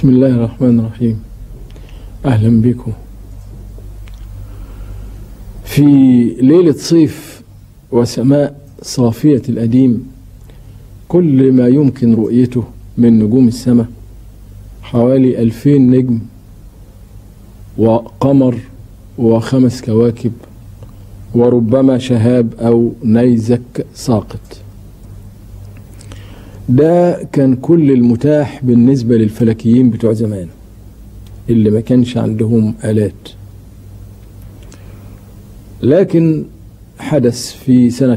بسم الله الرحمن الرحيم أهلا بكم في ليلة صيف وسماء صافية الأديم كل ما يمكن رؤيته من نجوم السماء حوالي ألفين نجم وقمر وخمس كواكب وربما شهاب أو نيزك ساقط ده كان كل المتاح بالنسبة للفلكيين بتوع زمان اللي ما كانش عندهم آلات لكن حدث في سنة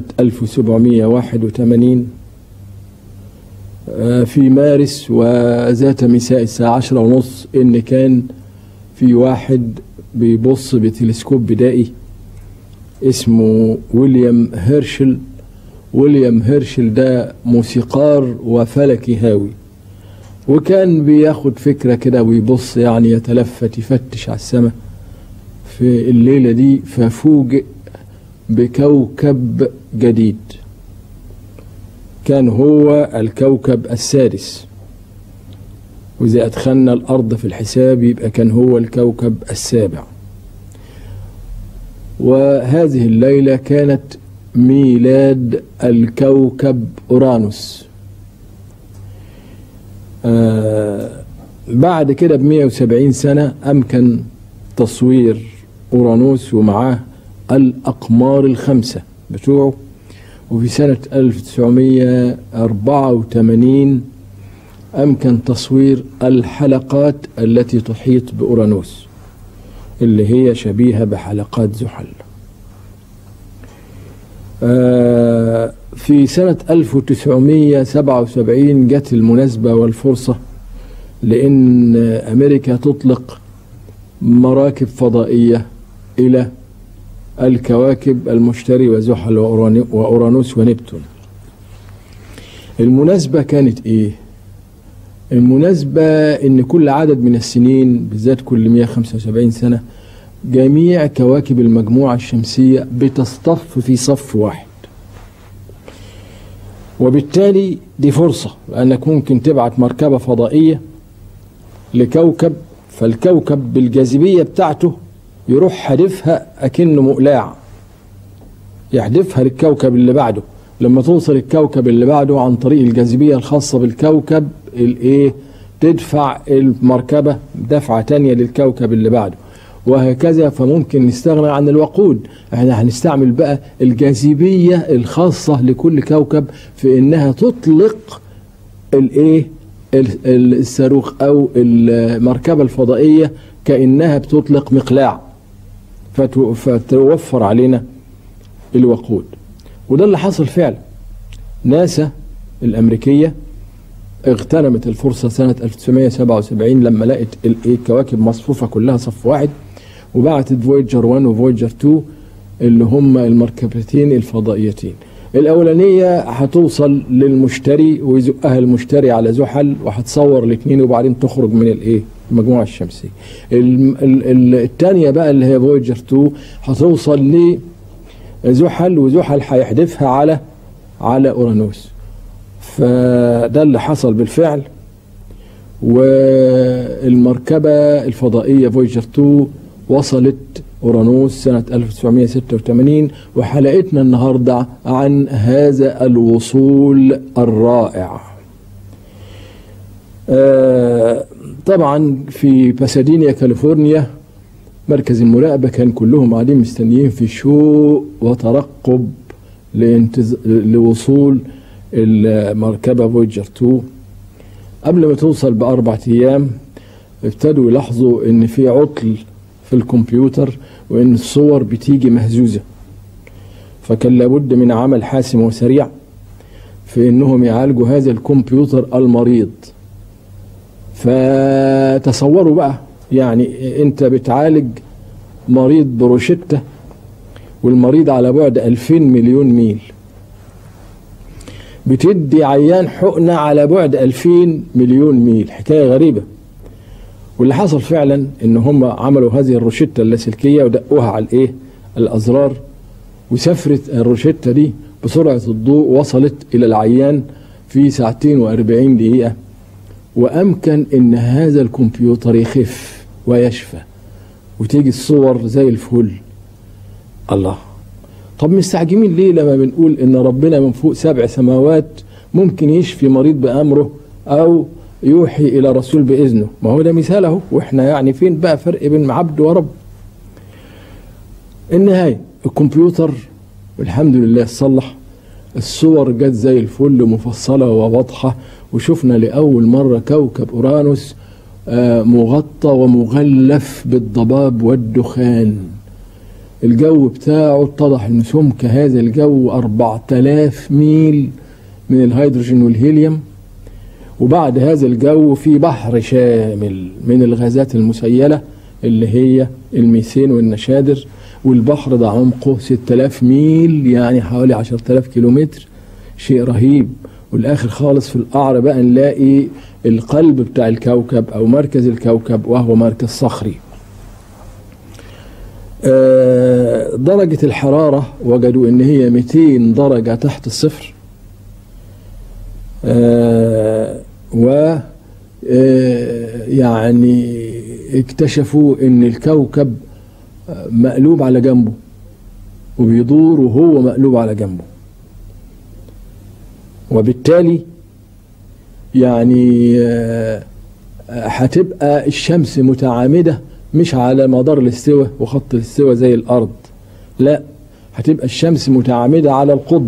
1781 في مارس وذات مساء الساعة عشرة ونص إن كان في واحد بيبص بتلسكوب بدائي اسمه ويليام هيرشل ويليام هيرشل ده موسيقار وفلكي هاوي وكان بياخد فكرة كده ويبص يعني يتلفت يفتش على السماء في الليلة دي ففوجئ بكوكب جديد كان هو الكوكب السادس وإذا أدخلنا الأرض في الحساب يبقى كان هو الكوكب السابع وهذه الليلة كانت ميلاد الكوكب أورانوس آه بعد كده ب 170 سنة أمكن تصوير أورانوس ومعاه الأقمار الخمسة بتوعه وفي سنة 1984 أمكن تصوير الحلقات التي تحيط بأورانوس اللي هي شبيهة بحلقات زحل آه في سنة 1977 جت المناسبة والفرصة لأن أمريكا تطلق مراكب فضائية إلى الكواكب المشتري وزحل وأورانوس ونبتون المناسبة كانت إيه؟ المناسبة إن كل عدد من السنين بالذات كل 175 سنة جميع كواكب المجموعة الشمسية بتصطف في صف واحد وبالتالي دي فرصة لأنك ممكن تبعت مركبة فضائية لكوكب فالكوكب بالجاذبية بتاعته يروح حدفها أكنه مقلاع يحدفها للكوكب اللي بعده لما توصل الكوكب اللي بعده عن طريق الجاذبية الخاصة بالكوكب الايه تدفع المركبة دفعة تانية للكوكب اللي بعده وهكذا فممكن نستغنى عن الوقود احنا هنستعمل بقى الجاذبية الخاصة لكل كوكب في انها تطلق الايه الصاروخ او المركبة الفضائية كأنها بتطلق مقلاع فتوفر علينا الوقود وده اللي حصل فعلا ناسا الأمريكية اغتنمت الفرصة سنة 1977 لما لقت الكواكب مصفوفة كلها صف واحد وبعتت فويجر 1 وفويجر 2 اللي هم المركبتين الفضائيتين الأولانية هتوصل للمشتري ويزقها المشتري على زحل وهتصور الاثنين وبعدين تخرج من الايه؟ المجموعة الشمسية. الثانية بقى اللي هي فويجر 2 هتوصل لزحل وزحل هيحدفها على على اورانوس. فده اللي حصل بالفعل والمركبة الفضائية فويجر 2 وصلت أورانوس سنة 1986 وحلقتنا النهاردة عن هذا الوصول الرائع آه طبعا في باسادينيا كاليفورنيا مركز المراقبة كان كلهم قاعدين مستنيين في شوق وترقب لانتز... لوصول المركبة فويجر 2 قبل ما توصل بأربع أيام ابتدوا يلاحظوا إن في عطل في الكمبيوتر وإن الصور بتيجي مهزوزة فكان لابد من عمل حاسم وسريع في إنهم يعالجوا هذا الكمبيوتر المريض فتصوروا بقى يعني أنت بتعالج مريض بروشتة والمريض على بعد 2000 مليون ميل بتدي عيان حقنة على بعد 2000 مليون ميل حكاية غريبة واللي حصل فعلا ان هم عملوا هذه الروشتة اللاسلكية ودقوها على الايه الازرار وسافرت الروشتة دي بسرعة الضوء وصلت الى العيان في ساعتين واربعين دقيقة وأمكن إن هذا الكمبيوتر يخف ويشفى وتيجي الصور زي الفل الله طب مستعجمين ليه لما بنقول إن ربنا من فوق سبع سماوات ممكن يشفي مريض بأمره أو يوحي إلى رسول بإذنه ما هو ده مثال أهو وإحنا يعني فين بقى فرق بين عبد ورب النهاية الكمبيوتر الحمد لله صلح الصور جت زي الفل مفصلة وواضحة وشفنا لأول مرة كوكب أورانوس مغطى ومغلف بالضباب والدخان الجو بتاعه اتضح ان سمك هذا الجو 4000 ميل من الهيدروجين والهيليوم وبعد هذا الجو في بحر شامل من الغازات المسيلة اللي هي الميثين والنشادر والبحر ده عمقه 6000 ميل يعني حوالي 10000 كيلومتر شيء رهيب والاخر خالص في القعر بقى نلاقي القلب بتاع الكوكب او مركز الكوكب وهو مركز صخري آه درجة الحرارة وجدوا ان هي 200 درجة تحت الصفر آه و آه يعني اكتشفوا ان الكوكب مقلوب على جنبه وبيدور وهو مقلوب على جنبه وبالتالي يعني هتبقى الشمس متعامدة مش على مدار الاستواء وخط الاستواء زي الأرض لا هتبقى الشمس متعامدة على القطب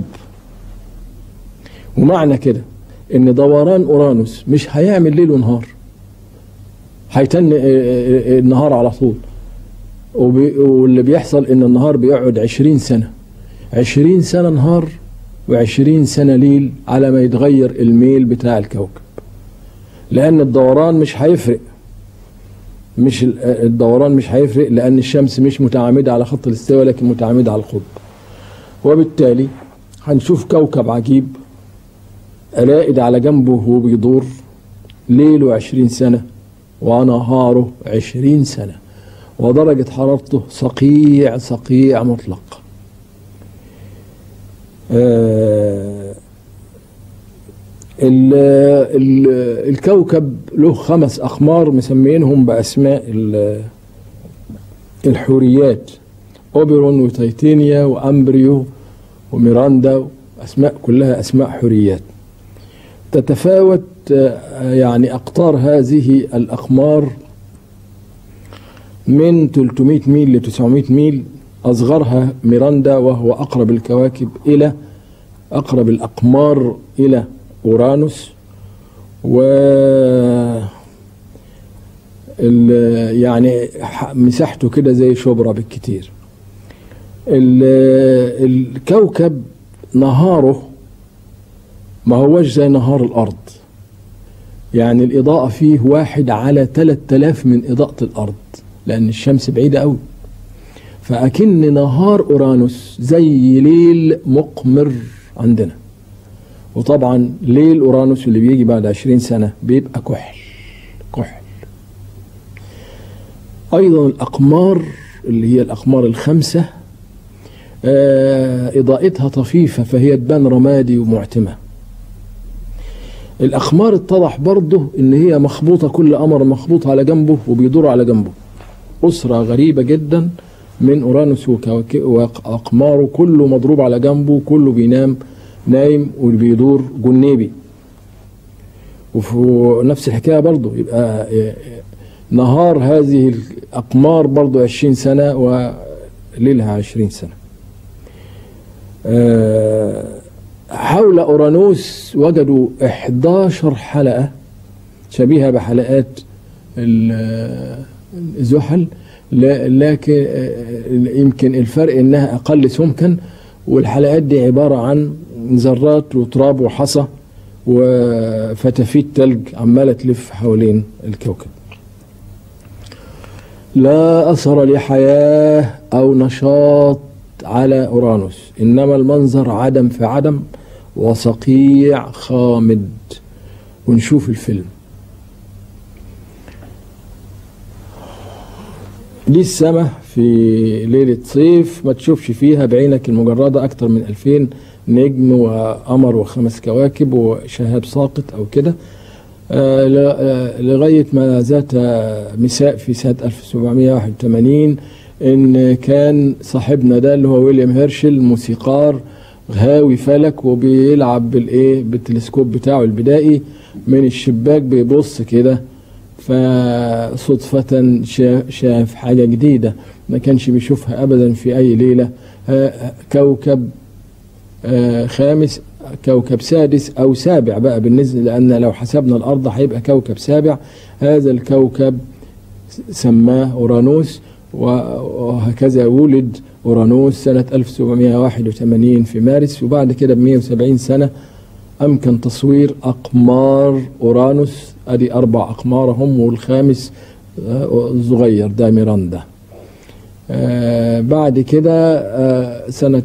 ومعنى كده ان دوران اورانوس مش هيعمل ليل ونهار هيتن النهار على طول واللي بيحصل ان النهار بيقعد عشرين سنة عشرين سنة نهار وعشرين سنة ليل على ما يتغير الميل بتاع الكوكب لأن الدوران مش هيفرق مش الدوران مش هيفرق لأن الشمس مش متعامدة على خط الاستواء لكن متعامدة على القطب وبالتالي هنشوف كوكب عجيب رائد على جنبه وهو بيدور ليله عشرين سنة ونهاره عشرين سنة ودرجة حرارته صقيع صقيع مطلق آه ال ال الكوكب له خمس أقمار مسمينهم بأسماء الحوريات أوبرون وتيتينيا وأمبريو وميراندا أسماء كلها أسماء حوريات تتفاوت يعني أقطار هذه الأقمار من 300 ميل ل 900 ميل أصغرها ميراندا وهو أقرب الكواكب إلى أقرب الأقمار إلى أورانوس و يعني مساحته كده زي شبرا بالكتير الكوكب نهاره ما هوش زي نهار الأرض يعني الإضاءة فيه واحد على 3000 من إضاءة الأرض لأن الشمس بعيدة أوي فأكن نهار أورانوس زي ليل مقمر عندنا وطبعا ليل أورانوس اللي بيجي بعد عشرين سنة بيبقى كحل كحل أيضا الأقمار اللي هي الأقمار الخمسة آه إضاءتها طفيفة فهي تبان رمادي ومعتمة الأقمار اتضح برضه إن هي مخبوطة كل قمر مخبوط على جنبه وبيدور على جنبه أسرة غريبة جدا من أورانوس وأقماره كله مضروب على جنبه كله بينام نايم وبيدور جنيبي وفي نفس الحكاية برضه يبقى نهار هذه الأقمار برضه عشرين سنة وليلها عشرين سنة حول أورانوس وجدوا 11 حلقة شبيهة بحلقات زحل لكن يمكن الفرق انها اقل سمكا والحلقات دي عبارة عن ذرات وتراب وحصى وفتافيت تلج عمالة تلف حوالين الكوكب لا أثر لحياة أو نشاط على أورانوس إنما المنظر عدم في عدم وصقيع خامد ونشوف الفيلم دي السماء في ليلة صيف ما تشوفش فيها بعينك المجردة أكتر من ألفين نجم وقمر وخمس كواكب وشهاب ساقط أو كده آه، ل- آه، لغاية ما ذات آه، مساء في سنة 1781 إن كان صاحبنا ده اللي هو ويليام هيرشل موسيقار هاوي فلك وبيلعب بالإيه بالتلسكوب بتاعه البدائي من الشباك بيبص كده فصدفة شا- شاف حاجة جديدة ما كانش بيشوفها أبدا في أي ليلة آه، كوكب آه، خامس كوكب سادس او سابع بقى بالنسبه لان لو حسبنا الارض هيبقى كوكب سابع هذا الكوكب سماه اورانوس وهكذا ولد اورانوس سنه 1781 في مارس وبعد كده ب 170 سنه امكن تصوير اقمار اورانوس ادي اربع اقمار هم والخامس آه، الصغير ده ميراندا آه، بعد كده آه، سنة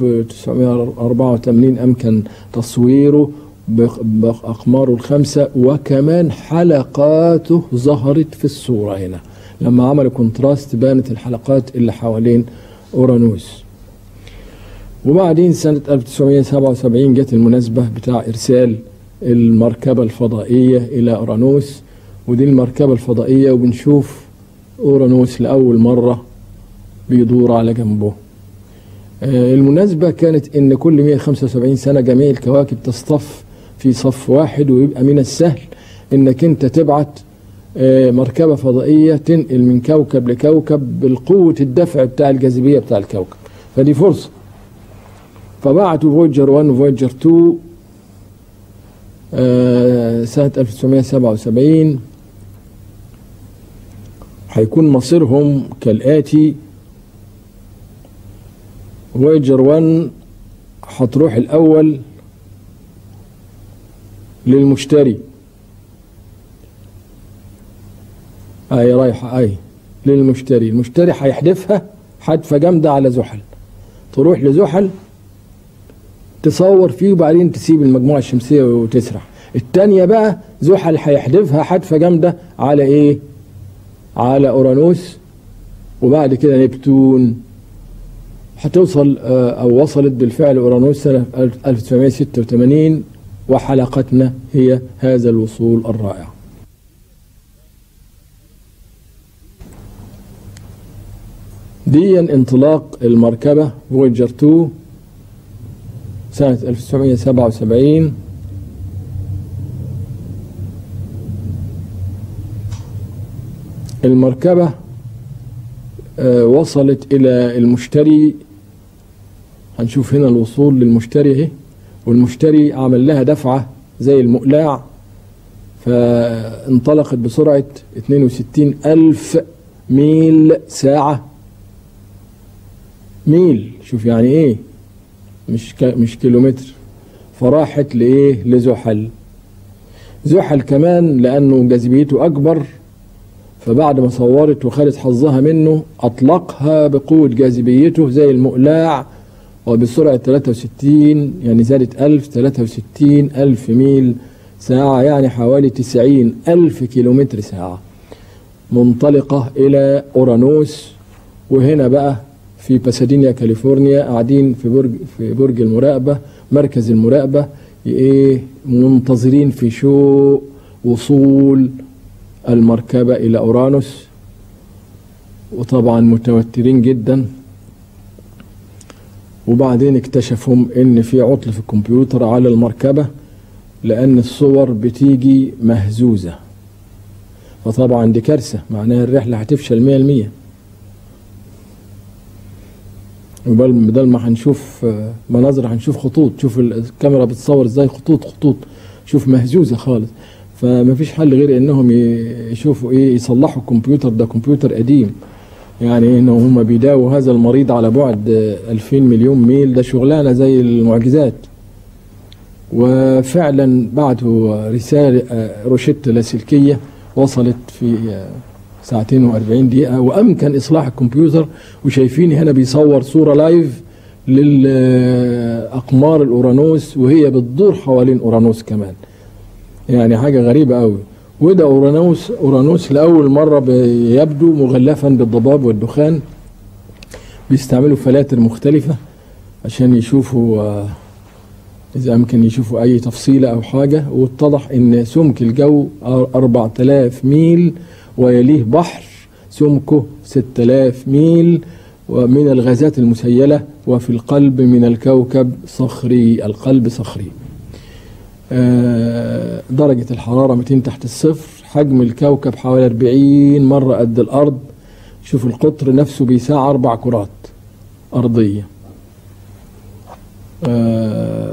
1984 أمكن تصويره بق- بأقماره الخمسة وكمان حلقاته ظهرت في الصورة هنا لما عملوا كونتراست بانت الحلقات اللي حوالين أورانوس وبعدين سنة 1977 جت المناسبة بتاع إرسال المركبة الفضائية إلى أورانوس ودي المركبة الفضائية وبنشوف أورانوس لأول مرة بيدور على جنبه آه، المناسبة كانت إن كل 175 سنة جميع الكواكب تصطف في صف واحد ويبقى من السهل إنك أنت تبعت آه، مركبة فضائية تنقل من كوكب لكوكب بالقوة الدفع بتاع الجاذبية بتاع الكوكب فدي فرصة فبعتوا فويجر 1 وفويجر 2 آه، سنة 1977 هيكون مصيرهم كالآتي فويجر 1 هتروح الأول للمشتري أي رايحة أي للمشتري المشتري هيحدفها حدفة جامدة على زحل تروح لزحل تصور فيه وبعدين تسيب المجموعة الشمسية وتسرح التانية بقى زحل هيحدفها حدفة جامدة على ايه على اورانوس وبعد كده نبتون هتوصل آه، او وصلت بالفعل اورانوس سنة 1986 وحلقتنا هي هذا الوصول الرائع دي انطلاق المركبة فويجر 2 سنة 1977 المركبة آه، وصلت إلى المشتري هنشوف هنا الوصول للمشتري اهي والمشتري عمل لها دفعة زي المقلاع فانطلقت بسرعة 62 ألف ميل ساعة ميل شوف يعني ايه مش ك... مش كيلومتر فراحت لايه لزحل زحل كمان لانه جاذبيته اكبر فبعد ما صورت وخدت حظها منه اطلقها بقوه جاذبيته زي المقلاع وبسرعه 63 يعني زادت 1000 63 ألف ميل ساعة يعني حوالي 90 ألف كيلومتر ساعة منطلقة إلى أورانوس وهنا بقى في باسادينيا كاليفورنيا قاعدين في برج في برج المراقبة مركز المراقبة إيه منتظرين في شوق وصول المركبة إلى أورانوس وطبعا متوترين جدا وبعدين اكتشفهم ان في عطل في الكمبيوتر على المركبة لان الصور بتيجي مهزوزة فطبعا دي كارثة معناها الرحلة هتفشل مية المية وبل- بدل ما هنشوف آه، مناظر هنشوف خطوط شوف الكاميرا بتصور ازاي خطوط خطوط شوف مهزوزة خالص فما فيش حل غير انهم ي- يشوفوا ايه يصلحوا الكمبيوتر ده كمبيوتر قديم يعني ان هم بيداووا هذا المريض على بعد آه، 2000 مليون ميل ده شغلانه زي المعجزات وفعلا بعتوا رساله آه، روشته لاسلكيه وصلت في آه، ساعتين و40 دقيقه وامكن اصلاح الكمبيوتر وشايفين هنا بيصور صوره لايف للاقمار الاورانوس وهي بتدور حوالين اورانوس كمان يعني حاجه غريبه قوي وده اورانوس اورانوس لاول مره بيبدو مغلفا بالضباب والدخان بيستعملوا فلاتر مختلفه عشان يشوفوا آه، إذا أمكن يشوفوا أي تفصيلة أو حاجة واتضح إن سمك الجو 4000 ميل ويليه بحر سمكه 6000 ميل ومن الغازات المسيلة وفي القلب من الكوكب صخري القلب صخري آه، درجة الحرارة 200 تحت الصفر حجم الكوكب حوالي 40 مرة قد الأرض شوف القطر نفسه بيساع أربع كرات أرضية آه،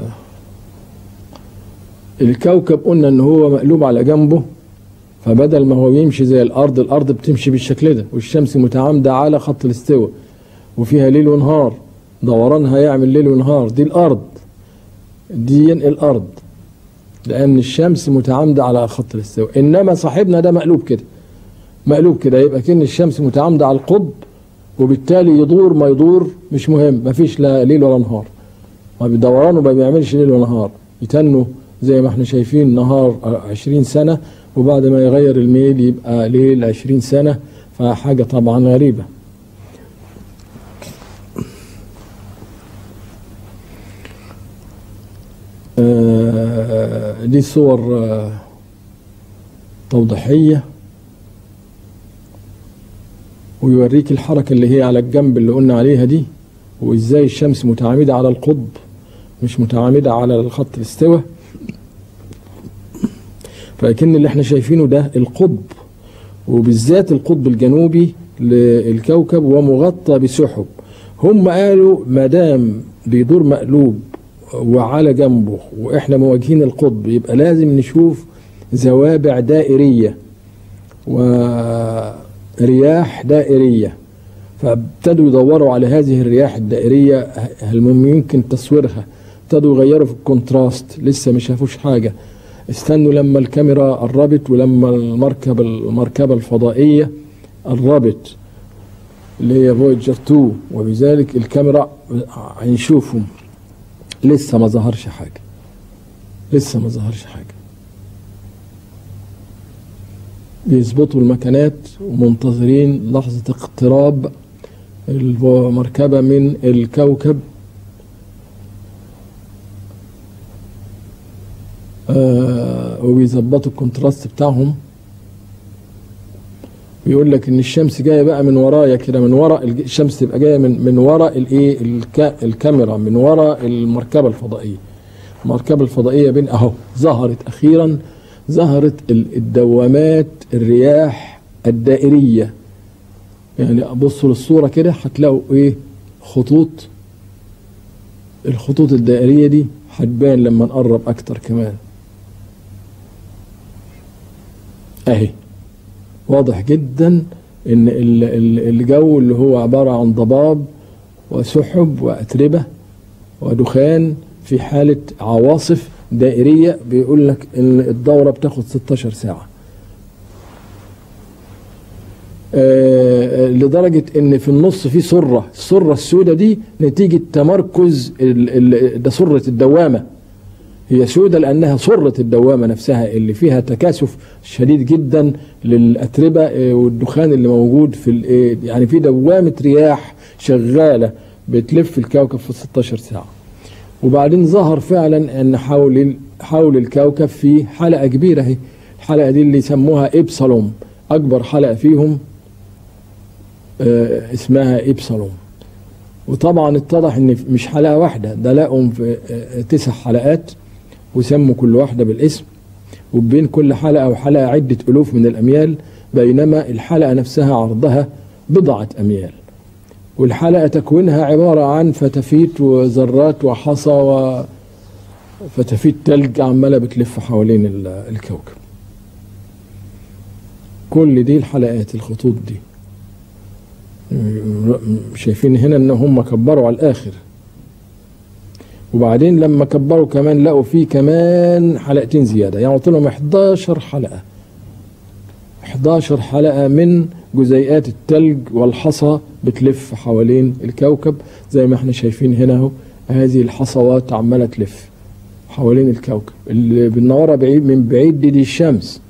الكوكب قلنا ان هو مقلوب على جنبه فبدل ما هو يمشي زي الارض الارض بتمشي بالشكل ده والشمس متعامده على خط الاستواء وفيها ليل ونهار دورانها يعمل ليل ونهار دي الارض دي الارض لان الشمس متعامده على خط الاستواء انما صاحبنا ده مقلوب كده مقلوب كده يبقى كأن الشمس متعامده على القطب وبالتالي يدور ما يدور مش مهم مفيش لا ليل ولا نهار ما بدورانه ما بيعملش ليل ونهار يتنوا زي ما احنا شايفين نهار عشرين سنة وبعد ما يغير الميل يبقى ليل عشرين سنة فحاجة طبعا غريبة آه، دي صور آه، توضيحية ويوريك الحركة اللي هي على الجنب اللي قلنا عليها دي وازاي الشمس متعامدة على القطب مش متعامدة على الخط الاستوى فكن اللي احنا شايفينه ده القطب وبالذات القطب الجنوبي للكوكب ومغطى بسحب هم قالوا ما دام بيدور مقلوب وعلى جنبه واحنا مواجهين القطب يبقى لازم نشوف زوابع دائريه ورياح دائريه فابتدوا يدوروا على هذه الرياح الدائريه هل ممكن تصويرها ابتدوا يغيروا في الكونتراست لسه ما شافوش حاجه استنوا لما الكاميرا قربت ولما المركب المركبة الفضائية قربت اللي هي فويجر 2 وبذلك الكاميرا هنشوفهم لسه ما ظهرش حاجة لسه ما ظهرش حاجة بيظبطوا المكانات ومنتظرين لحظة اقتراب المركبة من الكوكب آه وبيظبطوا الكونتراست بتاعهم بيقول لك ان الشمس جايه بقى من ورايا كده من ورا الشمس تبقى جايه من من ورا الايه الكاميرا من ورا المركبه الفضائيه المركبه الفضائيه بين اهو ظهرت اخيرا ظهرت الدوامات الرياح الدائريه يعني ابصوا للصوره كده هتلاقوا ايه خطوط الخطوط الدائريه دي هتبان لما نقرب اكتر كمان اهي واضح جدا ان الجو اللي هو عباره عن ضباب وسحب واتربه ودخان في حاله عواصف دائريه بيقول لك ان الدوره بتاخد 16 ساعه آه لدرجة ان في النص في سرة السرة السوداء دي نتيجة تمركز ده سرة الدوامة هي سودة لأنها سرة الدوامة نفسها اللي فيها تكاثف شديد جدا للأتربة والدخان اللي موجود في يعني في دوامة رياح شغالة بتلف الكوكب في 16 ساعة وبعدين ظهر فعلا أن حول حول الكوكب في حلقة كبيرة هي الحلقة دي اللي يسموها إبسالوم أكبر حلقة فيهم اسمها إبسالوم وطبعا اتضح ان مش حلقه واحده ده لقوا في تسع حلقات وسموا كل واحده بالاسم وبين كل حلقه وحلقه عده الوف من الاميال بينما الحلقه نفسها عرضها بضعه اميال والحلقه تكوينها عباره عن فتافيت وذرات وحصى وفتافيت تلج عماله بتلف حوالين الكوكب كل دي الحلقات الخطوط دي شايفين هنا ان هم كبروا على الاخر وبعدين لما كبروا كمان لقوا فيه كمان حلقتين زياده يعني قلت لهم 11 حلقه 11 حلقه من جزيئات التلج والحصى بتلف حوالين الكوكب زي ما احنا شايفين هنا اهو هذه الحصوات عماله تلف حوالين الكوكب اللي بنورها بعيد من بعيد دي, دي الشمس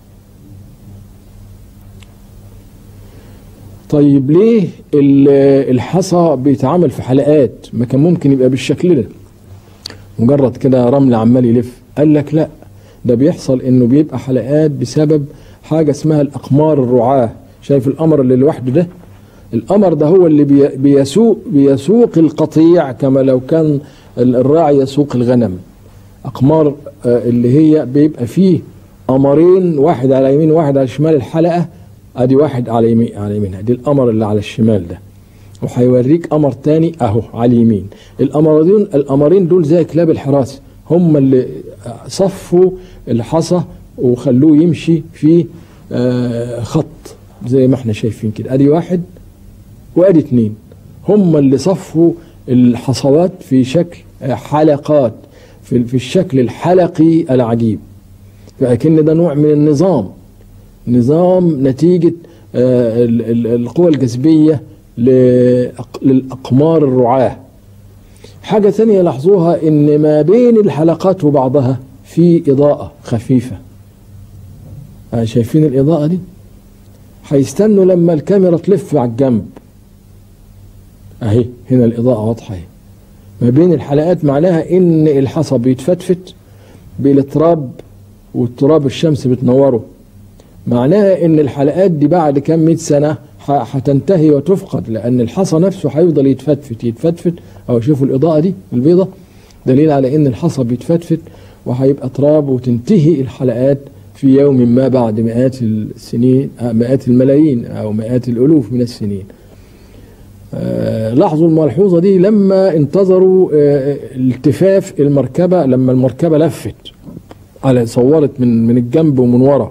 طيب ليه الحصى بيتعمل في حلقات ما كان ممكن يبقى بالشكل ده مجرد كده رمل عمال يلف قال لك لا ده بيحصل انه بيبقى حلقات بسبب حاجه اسمها الاقمار الرعاه شايف القمر اللي لوحده ده القمر ده هو اللي بي- بيسوق بيسوق القطيع كما لو كان الراعي يسوق الغنم اقمار آه، اللي هي بيبقى فيه قمرين واحد على يمين وواحد على شمال الحلقه ادي واحد على يمين على يمينها دي القمر اللي على الشمال ده وهيوريك قمر تاني اهو على اليمين القمرين القمرين دول زي كلاب الحراسه هم اللي صفوا الحصى وخلوه يمشي في آه، خط زي ما احنا شايفين كده ادي واحد وادي اتنين هم اللي صفوا الحصوات في شكل آه، حلقات في في الشكل الحلقي العجيب فأكن ده نوع من النظام نظام نتيجة آه، ال- ال- القوى الجاذبية لأق- للأقمار الرعاة حاجة ثانية لاحظوها إن ما بين الحلقات وبعضها في إضاءة خفيفة آه، شايفين الإضاءة دي هيستنوا لما الكاميرا تلف على الجنب أهي هنا الإضاءة واضحة أهي ما بين الحلقات معناها إن الحصى بيتفتفت بالتراب والتراب الشمس بتنوره معناها ان الحلقات دي بعد كم مئة سنة ح- هتنتهي وتفقد لان الحصى نفسه هيفضل يتفتفت يتفتفت او شوفوا الاضاءة دي البيضة دليل على ان الحصى بيتفتفت وهيبقى تراب وتنتهي الحلقات في يوم ما بعد مئات السنين آه، مئات الملايين او مئات الالوف من السنين آه، لاحظوا الملحوظة دي لما انتظروا آه، التفاف المركبة لما المركبة لفت على صورت من من الجنب ومن ورا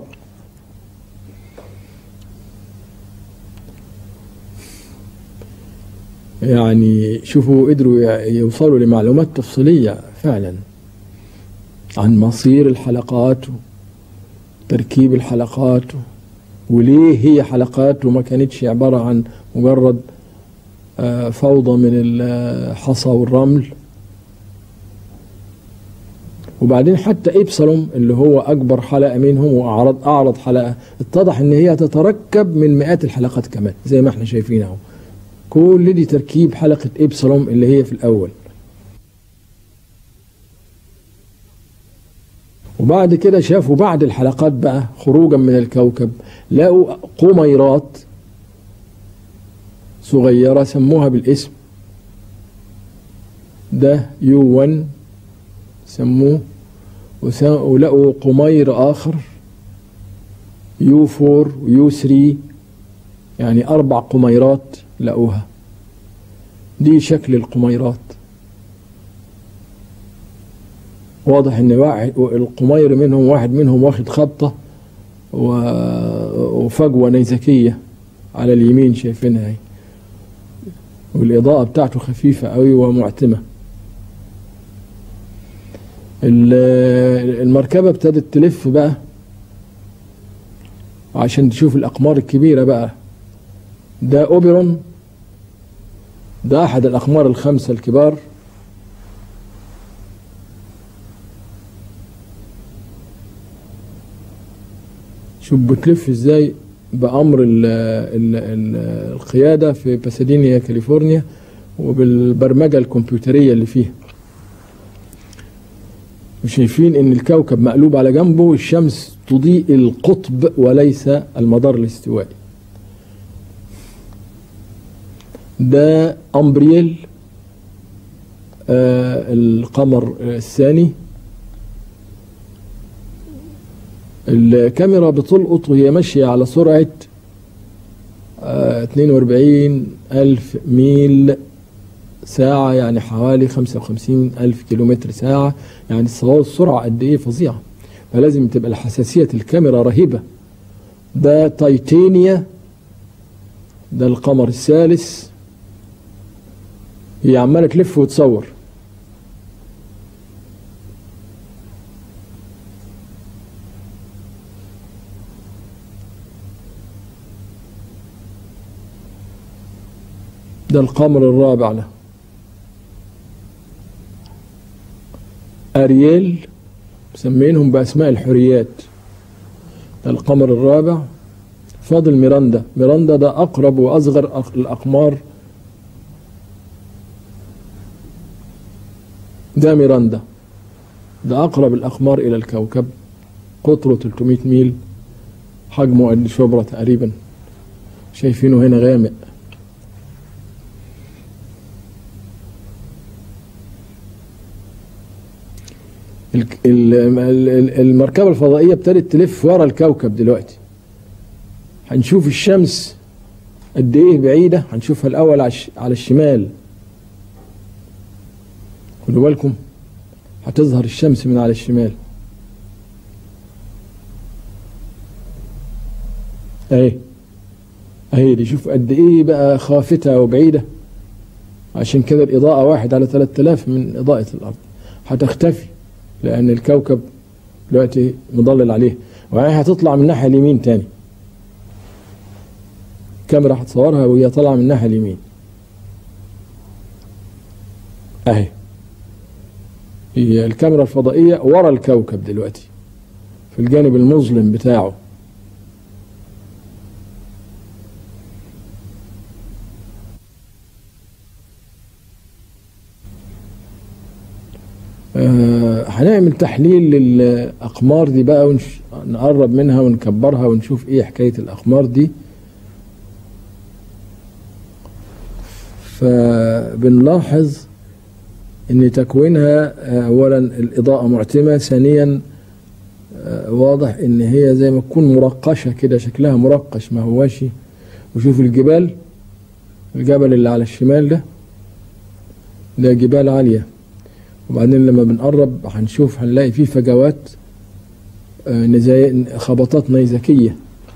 يعني شوفوا قدروا ي- يوصلوا لمعلومات تفصيلية فعلا عن مصير الحلقات تركيب الحلقات وليه هي حلقات وما كانتش عبارة عن مجرد آه، فوضى من الحصى والرمل وبعدين حتى إبسلوم اللي هو أكبر حلقة منهم وأعرض أعرض حلقة اتضح إن هي تتركب من مئات الحلقات كمان زي ما احنا شايفين أهو كل دي تركيب حلقة إبسلوم اللي هي في الأول وبعد كده شافوا بعد الحلقات بقى خروجا من الكوكب لقوا قميرات صغيرة سموها بالاسم ده يو 1 سموه وس- ولقوا قمير آخر يو 4 ويو 3 يعني أربع قميرات لقوها دي شكل القميرات واضح ان واحد القمير منهم واحد منهم واخد خبطة و- وفجوة نيزكية على اليمين شايفينها اهي والإضاءة بتاعته خفيفة قوي ومعتمة ال- المركبة ابتدت تلف بقى عشان تشوف الأقمار الكبيرة بقى ده أوبرون ده أحد الأقمار الخمسة الكبار شوف بتلف ازاي بأمر ال ال ال القيادة في باسادينيا كاليفورنيا وبالبرمجة الكمبيوترية اللي فيها وشايفين ان الكوكب مقلوب على جنبه والشمس تضيء القطب وليس المدار الاستوائي ده امبريل آه القمر آه، الثاني الكاميرا بتلقط وهي ماشية على سرعة آه 42 ألف ميل ساعة يعني حوالي 55 ألف كيلومتر ساعة يعني الصواب السرعة قد إيه فظيعة فلازم تبقى حساسية الكاميرا رهيبة ده تايتانيا ده القمر الثالث هي عمالة تلف وتصور ده القمر الرابع له أرييل مسمينهم بأسماء الحريات ده القمر الرابع فاضل ميراندا ميراندا ده أقرب وأصغر أق- الأقمار ده ميراندا ده أقرب الأقمار إلى الكوكب قطره 300 ميل حجمه قد شبرة تقريبا شايفينه هنا غامق الك- ال- ال- ال- المركبة الفضائية ابتدت تلف ورا الكوكب دلوقتي هنشوف الشمس قد ايه بعيدة هنشوفها الأول على الش- على الشمال خدوا بالكم هتظهر الشمس من على الشمال اهي اهي دي شوف قد ايه بقى خافتة وبعيدة عشان كده الإضاءة واحد على 3000 من إضاءة الأرض هتختفي لأن الكوكب دلوقتي مضلل عليه وبعدين هتطلع من الناحية اليمين تاني الكاميرا هتصورها وهي طالعة من الناحية اليمين أهي هي الكاميرا الفضائية ورا الكوكب دلوقتي في الجانب المظلم بتاعه آه، هنعمل تحليل للأقمار دي بقى ونش... نقرب منها ونكبرها ونشوف ايه حكاية الأقمار دي فبنلاحظ ان تكوينها آه، اولا الإضاءة معتمة ثانيا آه، واضح ان هي زي ما تكون مرقشة كده شكلها مرقش ما هواش وشوف الجبال الجبل اللي على الشمال ده ده جبال عاليه وبعدين لما بنقرب هنشوف هنلاقي فيه فجوات آه، نزاي خبطات نيزكية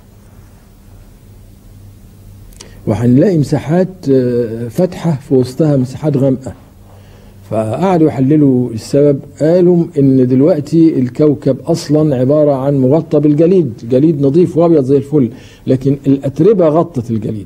وهنلاقي مساحات آه، فاتحة في وسطها مساحات غامقة فقعدوا يحللوا السبب قالوا ان دلوقتي الكوكب اصلا عبارة عن مغطى بالجليد جليد نظيف وابيض زي الفل لكن الاتربة غطت الجليد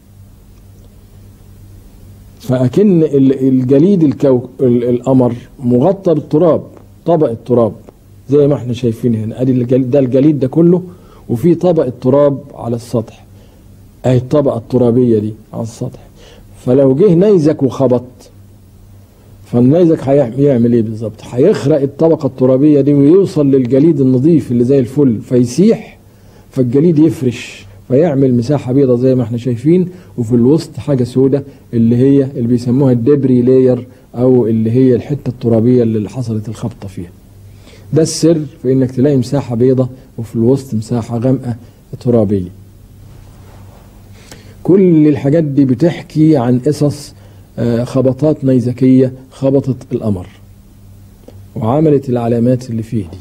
فأكن ال- الجليد الكو... ال- القمر مغطى بالتراب طبقة تراب زي ما احنا شايفين هنا ادي الجليد ده الجليد ده كله وفي طبقة تراب على السطح اهي الطبقة الترابية دي على السطح فلو جه نيزك وخبط فالنيزك هيعمل يعمل ايه بالظبط هيخرق الطبقة الترابية دي ويوصل للجليد النظيف اللي زي الفل فيسيح فالجليد يفرش فيعمل مساحة بيضة زي ما احنا شايفين وفي الوسط حاجة سودة اللي هي اللي بيسموها الدبري لاير او اللي هي الحتة الترابية اللي حصلت الخبطة فيها ده السر في انك تلاقي مساحة بيضة وفي الوسط مساحة غامقة ترابية كل الحاجات دي بتحكي عن قصص آه، خبطات نيزكية خبطت القمر وعملت العلامات اللي فيه دي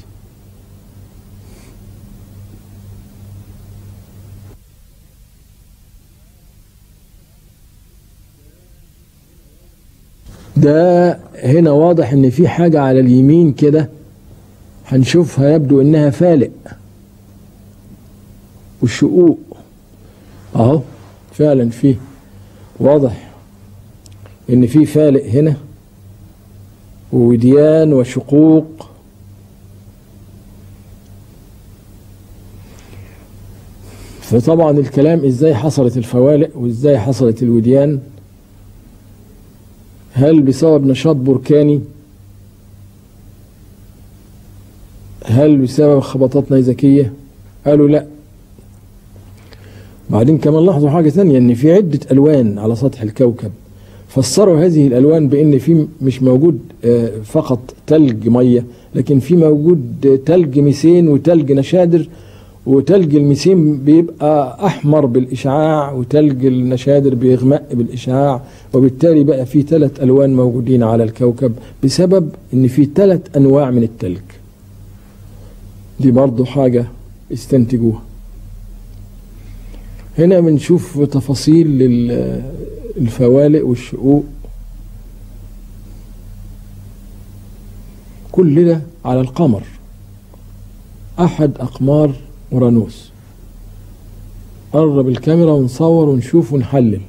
ده هنا واضح ان في حاجة على اليمين كده هنشوفها يبدو انها فالق والشقوق اهو فعلا فيه واضح ان في فالق هنا ووديان وشقوق فطبعا الكلام ازاي حصلت الفوالق وازاي حصلت الوديان هل بسبب نشاط بركاني هل بسبب خبطات نيزكية قالوا لا بعدين كمان لاحظوا حاجة ثانية ان في عدة الوان على سطح الكوكب فسروا هذه الالوان بان في مش موجود آه، فقط تلج مية لكن في موجود آه، تلج ميثين وتلج نشادر وتلج الميثين بيبقى احمر بالاشعاع وتلج النشادر بيغمق بالاشعاع وبالتالي بقى في ثلاث الوان موجودين على الكوكب بسبب ان في ثلاث انواع من التلج دي برضو حاجة استنتجوها هنا بنشوف تفاصيل لل- الفوالق والشقوق كل ده على القمر أحد أقمار أورانوس قرب الكاميرا ونصور ونشوف ونحلل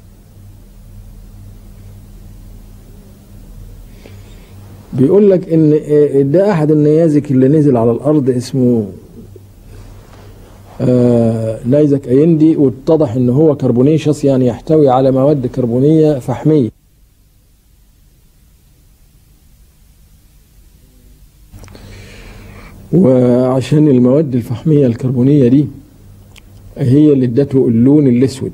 بيقول لك ان آه، ده احد النيازك اللي نزل على الارض اسمه آه، نيزك ايندي واتضح ان هو كربونيشس يعني يحتوي على مواد كربونيه فحميه وعشان المواد الفحمية الكربونية دي هي اللي ادته اللون الاسود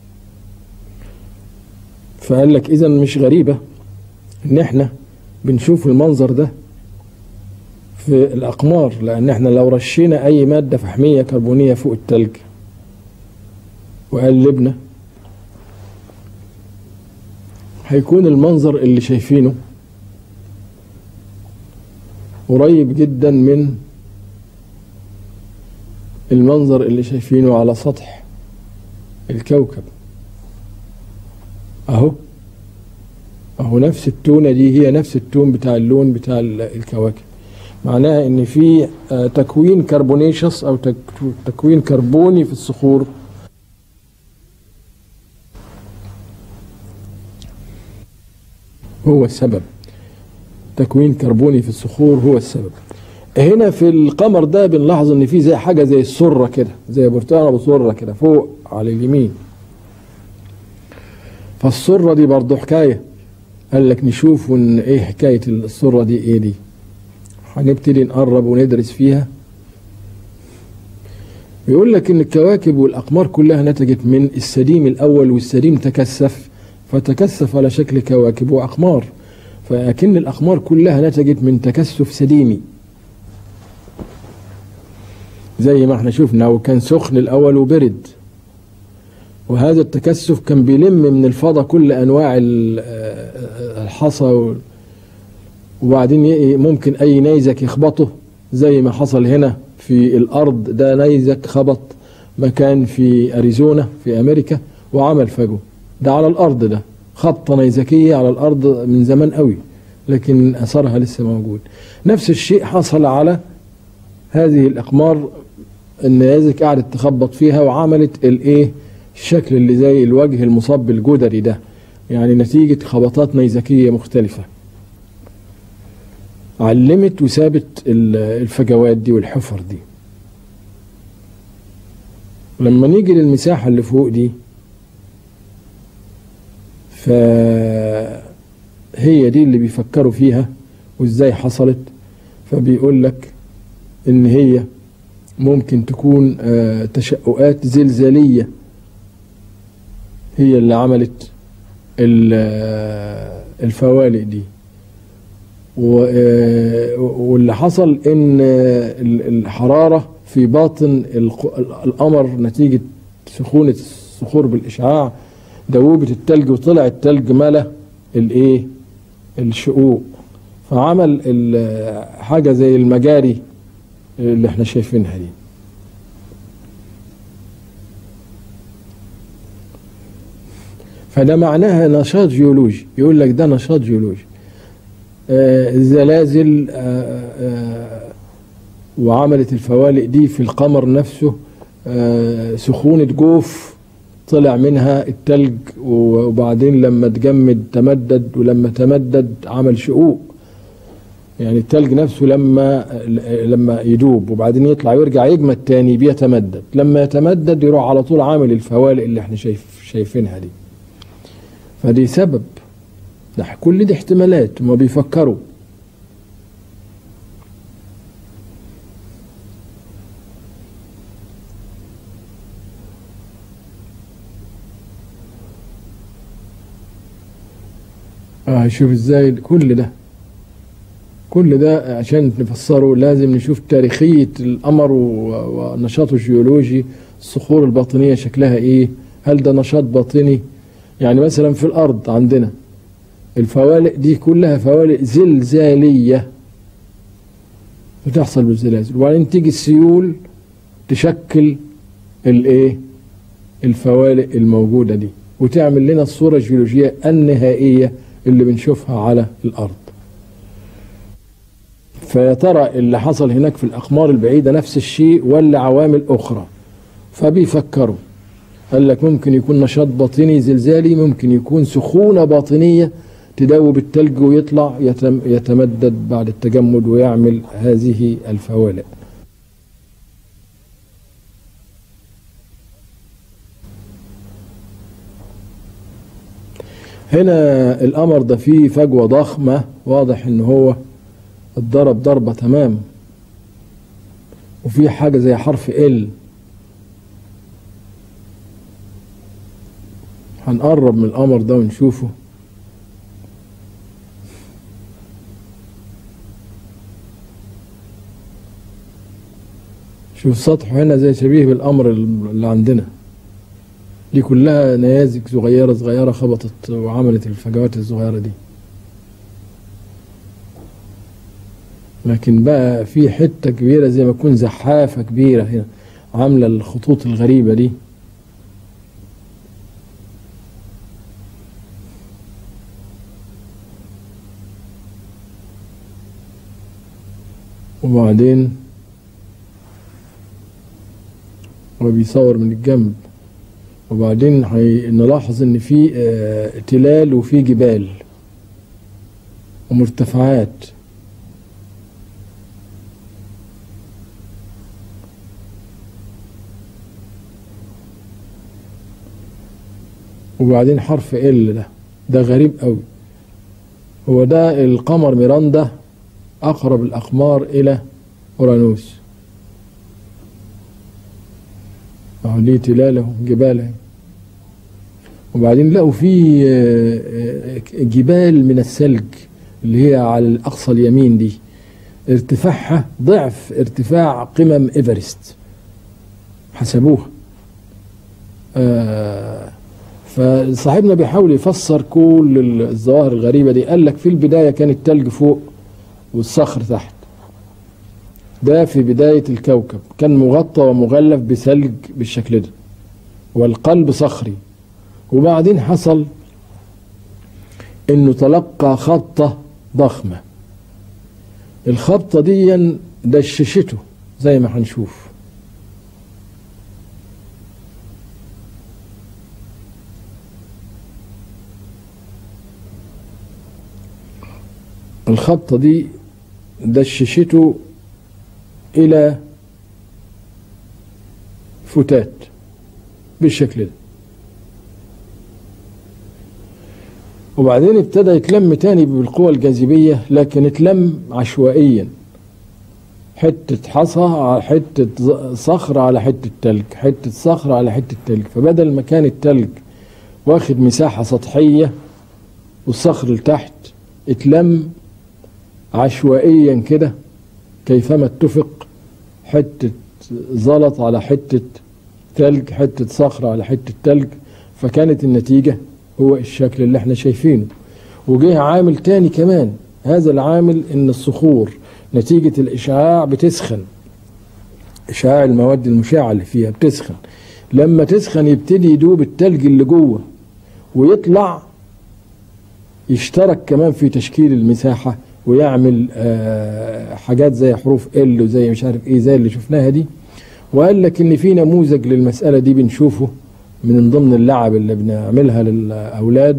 فقال لك اذا مش غريبة ان احنا بنشوف المنظر ده في الاقمار لان احنا لو رشينا اي مادة فحمية كربونية فوق التلج وقلبنا هيكون المنظر اللي شايفينه قريب جدا من المنظر اللي شايفينه على سطح الكوكب اهو اهو نفس التونة دي هي نفس التون بتاع اللون بتاع الكواكب معناها ان في تكوين كربونيشس او تكوين كربوني في الصخور هو السبب تكوين كربوني في الصخور هو السبب هنا في القمر ده بنلاحظ ان في زي حاجه زي السره كده زي برتقانه بسره كده فوق على اليمين فالسره دي برضه حكايه قال لك نشوف ون ايه حكايه السره دي ايه دي هنبتدي نقرب وندرس فيها بيقول لك ان الكواكب والاقمار كلها نتجت من السديم الاول والسديم تكثف فتكثف على شكل كواكب واقمار فأكن الأقمار كلها نتجت من تكثف سديمي زي ما احنا شفنا وكان سخن الأول وبرد وهذا التكثف كان بيلم من الفضاء كل أنواع الحصى وبعدين ممكن أي نيزك يخبطه زي ما حصل هنا في الأرض ده نيزك خبط مكان في أريزونا في أمريكا وعمل فجوة ده على الأرض ده خبطة نيزكية على الأرض من زمان قوي لكن أثرها لسه موجود نفس الشيء حصل على هذه الأقمار النيازك قعدت تخبط فيها وعملت الإيه الشكل اللي زي الوجه المصاب بالجدري ده يعني نتيجة خبطات نيزكية مختلفة علمت وسابت الفجوات دي والحفر دي لما نيجي للمساحة اللي فوق دي فهي دي اللي بيفكروا فيها وازاي حصلت فبيقول لك ان هي ممكن تكون تشققات زلزالية هي اللي عملت الفوالق دي واللي حصل ان الحرارة في باطن القمر نتيجة سخونة الصخور بالإشعاع دوبت التلج وطلع التلج ملا الايه الشقوق فعمل حاجه زي المجاري اللي احنا شايفينها دي فده معناها نشاط جيولوجي يقول لك ده نشاط جيولوجي آه الزلازل آه آه وعملت الفوالق دي في القمر نفسه سخونة جوف طلع منها التلج وبعدين لما تجمد تمدد ولما تمدد عمل شقوق يعني التلج نفسه لما لما يدوب وبعدين يطلع ويرجع يجمد تاني بيتمدد لما يتمدد يروح على طول عامل الفوالق اللي احنا شايف شايفينها دي فدي سبب ده كل دي احتمالات هما بيفكروا اه شوف ازاي كل ده كل ده عشان نفسره لازم نشوف تاريخية القمر ونشاطه الجيولوجي الصخور الباطنية شكلها ايه هل ده نشاط باطني يعني مثلا في الارض عندنا الفوالق دي كلها فوالق زلزالية بتحصل بالزلازل وبعدين تيجي السيول تشكل الايه الفوالق الموجودة دي وتعمل لنا الصورة الجيولوجية النهائية اللي بنشوفها على الأرض فيا ترى اللي حصل هناك في الأقمار البعيدة نفس الشيء ولا عوامل أخرى فبيفكروا قال لك ممكن يكون نشاط باطني زلزالي ممكن يكون سخونة باطنية تدوب التلج ويطلع يتم يتمدد بعد التجمد ويعمل هذه الفوالق هنا القمر ده فيه فجوة ضخمة واضح ان هو اتضرب ضربة تمام وفي حاجة زي حرف ال هنقرب من القمر ده ونشوفه شوف سطحه هنا زي شبيه بالقمر اللي عندنا دي كلها نيازك صغيرة صغيرة خبطت وعملت الفجوات الصغيرة دي لكن بقى في حتة كبيرة زي ما تكون زحافة كبيرة هنا عاملة الخطوط الغريبة دي وبعدين هو بيصور من الجنب وبعدين نلاحظ ان في اه تلال وفي جبال ومرتفعات وبعدين حرف ال ده ده غريب قوي هو ده القمر ميراندا اقرب الاقمار الى اورانوس اهو ليه تلاله جبال وبعدين لقوا في جبال من الثلج اللي هي على الاقصى اليمين دي ارتفاعها ضعف ارتفاع قمم ايفرست حسبوها آه فصاحبنا بيحاول يفسر كل الظواهر الغريبه دي قال لك في البدايه كان التلج فوق والصخر تحت ده في بداية الكوكب كان مغطى ومغلف بثلج بالشكل ده والقلب صخري وبعدين حصل انه تلقى خبطة ضخمة الخبطة دي دششته زي ما هنشوف الخبطة دي دششته إلى فتات بالشكل ده وبعدين ابتدى يتلم تاني بالقوى الجاذبية لكن اتلم عشوائيا حتة حصى على حتة صخرة على حتة تلج حتة صخرة على حتة تلج فبدل ما كان التلج واخد مساحة سطحية والصخر لتحت اتلم عشوائيا كده كيفما اتفق حتة زلط على حتة تلج حتة صخرة على حتة تلج فكانت النتيجة هو الشكل اللي احنا شايفينه وجه عامل تاني كمان هذا العامل ان الصخور نتيجة الاشعاع بتسخن اشعاع المواد المشعة اللي فيها بتسخن لما تسخن يبتدي يدوب التلج اللي جوه ويطلع يشترك كمان في تشكيل المساحة ويعمل آه حاجات زي حروف ال وزي مش عارف ايه زي اللي شفناها دي وقال لك ان في نموذج للمسألة دي بنشوفه من ضمن اللعب اللي بنعملها للأولاد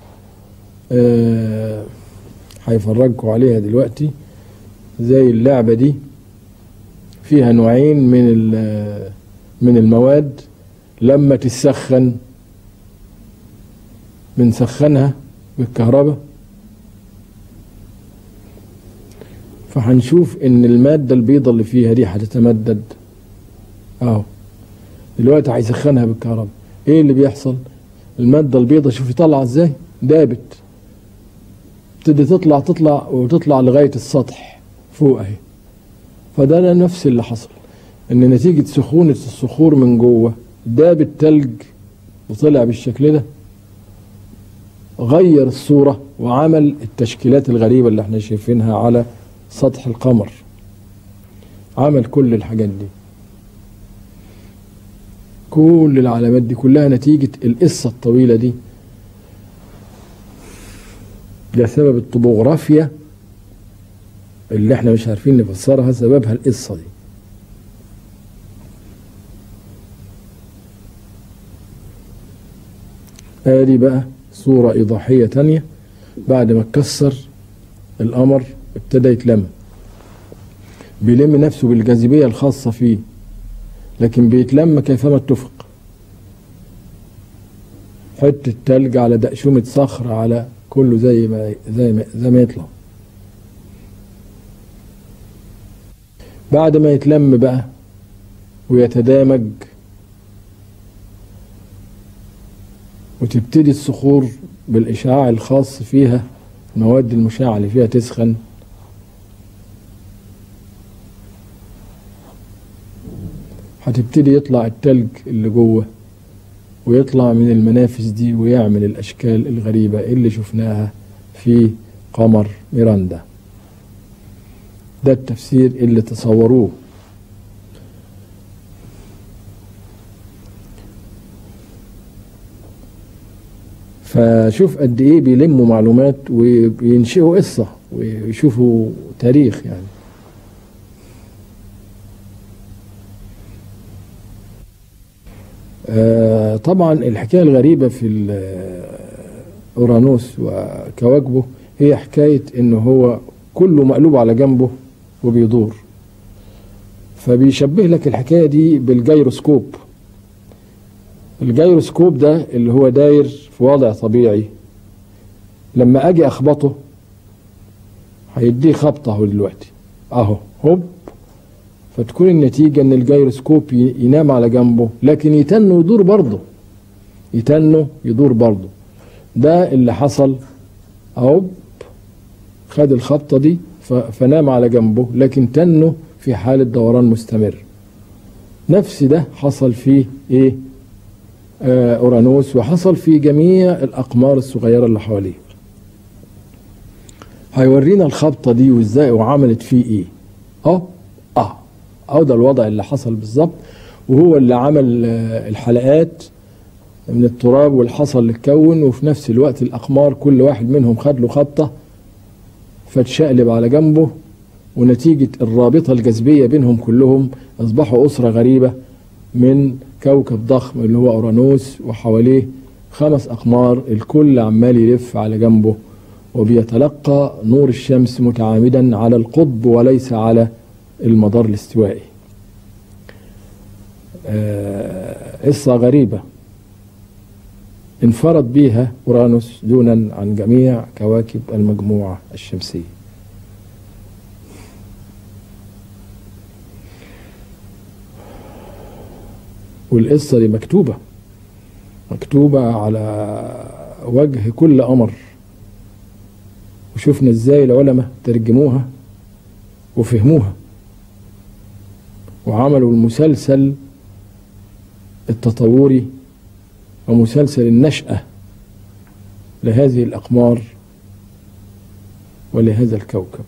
آه هيفرجكم عليها دلوقتي زي اللعبة دي فيها نوعين من من المواد لما تسخن بنسخنها بالكهرباء فهنشوف ان المادة البيضة اللي فيها دي هتتمدد اهو دلوقتي هيسخنها بالكهرباء ايه اللي بيحصل المادة البيضة شوفي طالعة ازاي دابت تبتدي تطلع تطلع وتطلع لغاية السطح فوق اهي فده نفس اللي حصل ان نتيجة سخونة الصخور من جوه داب التلج وطلع بالشكل ده غير الصورة وعمل التشكيلات الغريبة اللي احنا شايفينها على سطح القمر عمل كل الحاجات دي كل العلامات دي كلها نتيجة القصة الطويلة دي ده سبب الطبوغرافيا اللي احنا مش عارفين نفسرها سببها القصة دي ادي بقى صورة ايضاحية تانية بعد ما اتكسر القمر ابتدى يتلم بيلم نفسه بالجاذبية الخاصة فيه لكن بيتلم كيفما اتفق حتة تلج على دقشومة صخر على كله زي ما زي ما زي ما يطلع بعد ما يتلم بقى ويتدامج وتبتدي الصخور بالإشعاع الخاص فيها المواد المشعة اللي فيها تسخن هتبتدي يطلع التلج اللي جوه ويطلع من المنافذ دي ويعمل الأشكال الغريبة اللي شفناها في قمر ميراندا ده التفسير اللي تصوروه فشوف قد ايه بيلموا معلومات وبينشئوا قصة ويشوفوا تاريخ يعني آه طبعا الحكاية الغريبة في أورانوس وكواكبه هي حكاية إن هو كله مقلوب على جنبه وبيدور فبيشبه لك الحكاية دي بالجيروسكوب الجيروسكوب ده اللي هو داير في وضع طبيعي لما اجي اخبطه هيديه خبطه اهو دلوقتي اهو هوب فتكون النتيجه ان الجيروسكوب ينام على جنبه لكن يتنه يدور برضه يتنه يدور برضه ده اللي حصل اهو خد الخبطه دي فنام على جنبه لكن تنه في حاله دوران مستمر نفس ده حصل فيه ايه اورانوس وحصل في جميع الاقمار الصغيره اللي حواليه هيورينا الخبطه دي وازاي وعملت فيه ايه اه اه اه ده الوضع اللي حصل بالظبط وهو اللي عمل الحلقات من التراب والحصى اللي اتكون وفي نفس الوقت الاقمار كل واحد منهم خد له خبطه فاتشقلب على جنبه ونتيجه الرابطه الجاذبيه بينهم كلهم اصبحوا اسره غريبه من كوكب ضخم اللي هو اورانوس وحواليه خمس اقمار الكل عمال يلف على جنبه وبيتلقى نور الشمس متعامدا على القطب وليس على المدار الاستوائي قصة غريبة انفرد بها أورانوس دونا عن جميع كواكب المجموعة الشمسية والقصة دي مكتوبة مكتوبة على وجه كل قمر وشفنا ازاي العلماء ترجموها وفهموها وعملوا المسلسل التطوري ومسلسل النشأة لهذه الأقمار ولهذا الكوكب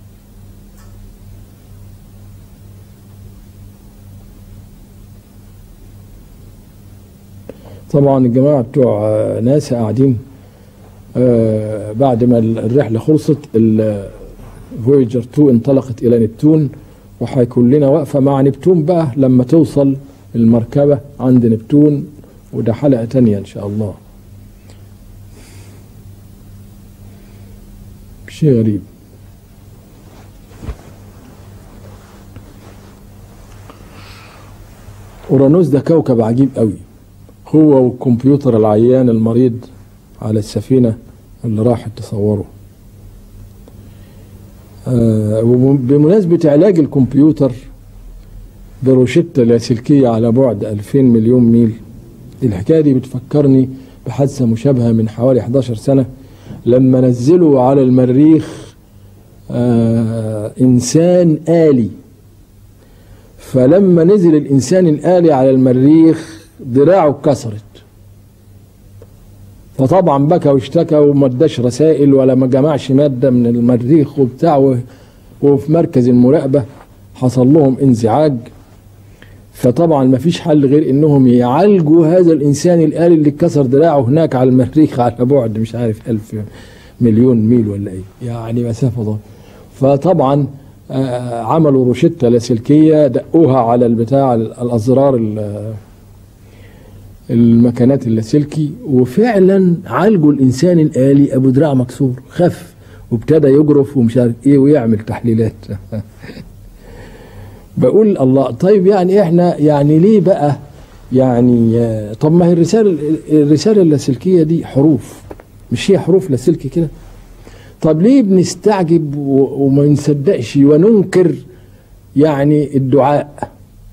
طبعا الجماعة بتوع ناسا قاعدين بعد ما الرحلة خلصت فويجر 2 انطلقت إلى نبتون وهيكون لنا وقفة مع نبتون بقى لما توصل المركبة عند نبتون وده حلقة تانية إن شاء الله شيء غريب أورانوس ده كوكب عجيب قوي هو والكمبيوتر العيان المريض على السفينة اللي راحت تصوره آه بمناسبة علاج الكمبيوتر بروشتة لاسلكية على بعد 2000 مليون ميل الحكاية دي بتفكرني بحادثة مشابهة من حوالي 11 سنة لما نزلوا على المريخ آه إنسان آلي فلما نزل الإنسان الآلي على المريخ دراعه اتكسرت فطبعا بكى واشتكى وما اداش رسائل ولا ما جمعش ماده من المريخ وبتاع وفي مركز المراقبه حصل لهم انزعاج فطبعا ما فيش حل غير انهم يعالجوا هذا الانسان الالي اللي اتكسر دراعه هناك على المريخ على بعد مش عارف ألف مليون ميل ولا ايه يعني مسافه ضخمه فطبعا عملوا روشته لاسلكيه دقوها على البتاع الازرار المكانات اللاسلكي وفعلا عالجوا الانسان الالي ابو دراع مكسور خف وابتدى يجرف ومش عارف ايه ويعمل تحليلات بقول الله طيب يعني احنا يعني ليه بقى يعني طب ما هي الرساله الرساله اللاسلكيه دي حروف مش هي حروف لاسلكي كده طب ليه بنستعجب وما نصدقش وننكر يعني الدعاء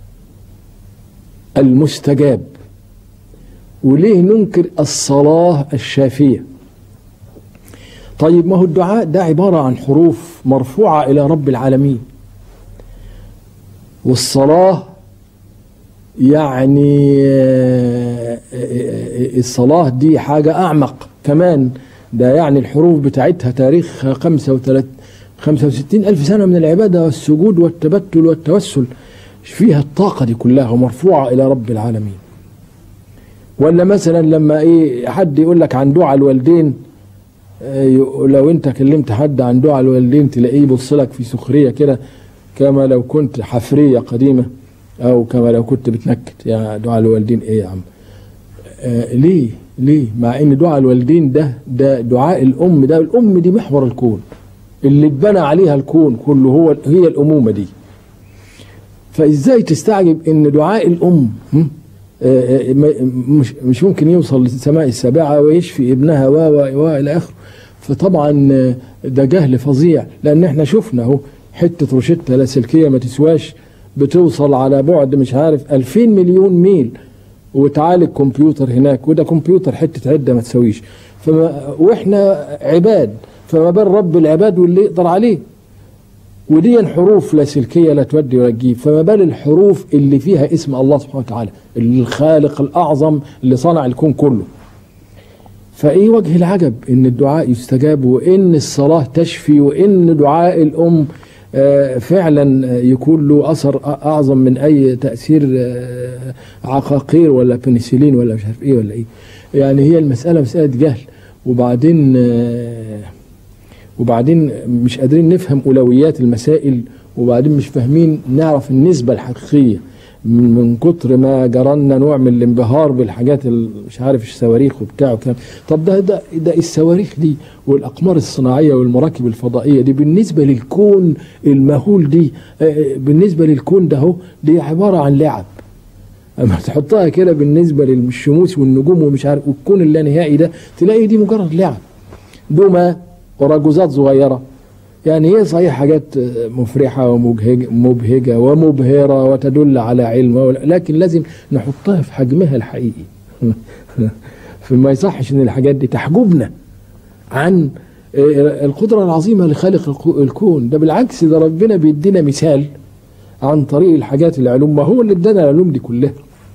المستجاب وليه ننكر الصلاة الشافية طيب ما هو الدعاء ده عبارة عن حروف مرفوعة إلى رب العالمين والصلاة يعني الصلاة دي حاجة أعمق كمان ده يعني الحروف بتاعتها تاريخ 65 ألف سنة من العبادة والسجود والتبتل والتوسل فيها الطاقة دي كلها مرفوعة إلى رب العالمين ولا مثلا لما ايه حد يقول لك عن دعاء الوالدين لو انت كلمت حد عن دعاء الوالدين تلاقيه يبص لك في سخريه كده كما لو كنت حفريه قديمه او كما لو كنت بتنكت يا دعاء الوالدين ايه يا عم آه ليه ليه مع ان دعاء الوالدين ده ده دعاء الام ده الام دي محور الكون اللي اتبنى عليها الكون كله هو هي الامومه دي فازاي تستعجب ان دعاء الام مش مش ممكن يوصل للسماء السابعه ويشفي ابنها و و الى اخره فطبعا ده جهل فظيع لان احنا شفنا اهو حته روشته لاسلكيه ما تسواش بتوصل على بعد مش عارف 2000 مليون ميل وتعالج كمبيوتر هناك وده كمبيوتر حته عده ما تسويش فما واحنا عباد فما بال رب العباد واللي يقدر عليه ودي حروف لاسلكيه لا تودي ولا تجيب فما بال الحروف اللي فيها اسم الله سبحانه وتعالى الخالق الاعظم اللي صنع الكون كله فايه وجه العجب ان الدعاء يستجاب وان الصلاه تشفي وان دعاء الام فعلا يكون له اثر اعظم من اي تاثير عقاقير ولا بنسلين ولا مش عارف ايه ولا ايه يعني هي المساله مساله جهل وبعدين وبعدين مش قادرين نفهم اولويات المسائل وبعدين مش فاهمين نعرف النسبه الحقيقيه من, من كتر ما جرالنا نوع من الانبهار بالحاجات مش عارف الصواريخ وبتاع وكلام طب ده ده ده الصواريخ دي والاقمار الصناعيه والمراكب الفضائيه دي بالنسبه للكون المهول دي بالنسبه للكون ده هو دي عباره عن لعب اما تحطها كده بالنسبه للشموس والنجوم ومش عارف والكون اللانهائي ده تلاقي دي مجرد لعب دوما وراجوزات صغيره يعني هي صحيح حاجات مفرحة ومبهجة ومبهرة وتدل على علم لكن لازم نحطها في حجمها الحقيقي فما يصحش ان الحاجات دي تحجبنا عن القدرة العظيمة لخالق الكون ده بالعكس ده ربنا بيدينا مثال عن طريق الحاجات العلوم ما هو اللي ادانا العلوم دي كلها